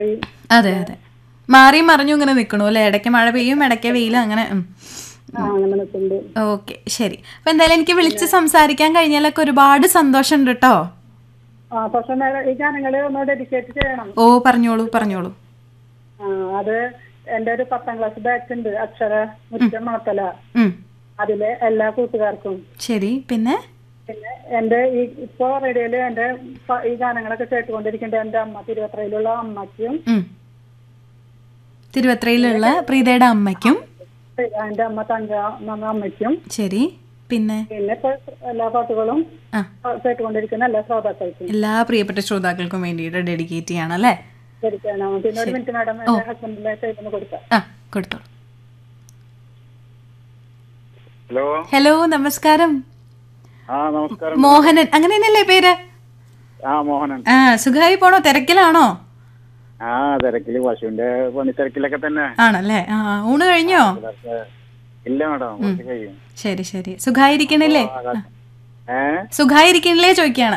ഈ അതെ അതെ മാറിയും മറിഞ്ഞും ഇങ്ങനെ നിൽക്കണു അല്ലേ ഇടയ്ക്ക് മഴ പെയ്യും ഇടയ്ക്ക് വെയിൽ അങ്ങനെ ഉം. ആ, അങ്ങനെ നിൽക്കുന്നുണ്ട് ഓക്കെ ശരി അപ്പൊ എന്തായാലും എനിക്ക് വിളിച്ച് സംസാരിക്കാൻ കഴിഞ്ഞാലൊക്കെ ഒരുപാട് സന്തോഷമുണ്ട് കേട്ടോ ആ പക്ഷെ മേഡം ഈ ഗാനങ്ങൾ ഒന്ന് ഡെഡിക്കേറ്റ് ചെയ്യണം ഓ പറഞ്ഞോളൂ പറഞ്ഞോളൂ ആ, അത് എന്റെ ഒരു പത്താം ക്ലാസ് ബാച്ച് ഉണ്ട് അക്ഷര മുറ്റം മാത്തല ഉം. അതിലെ എല്ലാ കൂട്ടുകാർക്കും ശരി പിന്നെ പിന്നെ എന്റെ ഈ ഇപ്പോ റേഡിയോയില് എന്റെ പ- ഈ ഗാനങ്ങളൊക്കെ കേട്ടുകൊണ്ടിരിക്കേണ്ട എന്റെ അമ്മ തിരുവത്രയിലുള്ള അമ്മയ്ക്കും ഉം. തിരുവത്രയിലുള്ള പ്രീതയുടെ അമ്മയ്ക്കും എന്റെ അമ്മ തങ്ക എന്ന അമ്മയ്ക്കും ശരി പിന്നെ പിന്നെ ഇപ്പൊ എല്ലാ പാട്ടുകളും ആ കേട്ടുകൊണ്ടിരിക്കുന്ന എല്ലാ ശ്രോതാക്കൾക്കും എല്ലാ പ്രിയപ്പെട്ട ശ്രോതാക്കൾക്കും വേണ്ടിയിട്ട് ഡെഡിക്കേറ്റ് ചെയ്യണം അല്ലേ ശരിക്കാണ് പിന്നെ ഒരു മിനിറ്റ് മാഡം എന്റെ ഹസ്ബൻഡിന്റെ കയ്യിൽ കൊടുക്കാം ആ കൊടുത്തോളൂ ഹലോ ഹലോ നമസ്കാരം ആ നമസ്കാരം മോഹനൻ അങ്ങനെ തന്നെയല്ലേ പേര് ആ മോഹനൻ ആ സുഖമായി പോണോ തിരക്കിലാണോ ആ തിരക്കില് പശുവിന്റെ പണിത്തിരക്കിലൊക്കെ തന്നെ ആണല്ലേ ആ ഊണ് കഴിഞ്ഞോ ഇതൊക്കെ ഇല്ല മാഡം കുറച്ച് കഴിയും ശരി ശരി സുഖായിരിക്കണില്ലേ ഏ സുഖായിരിക്കണില്ലേ ചോദിക്കാണ്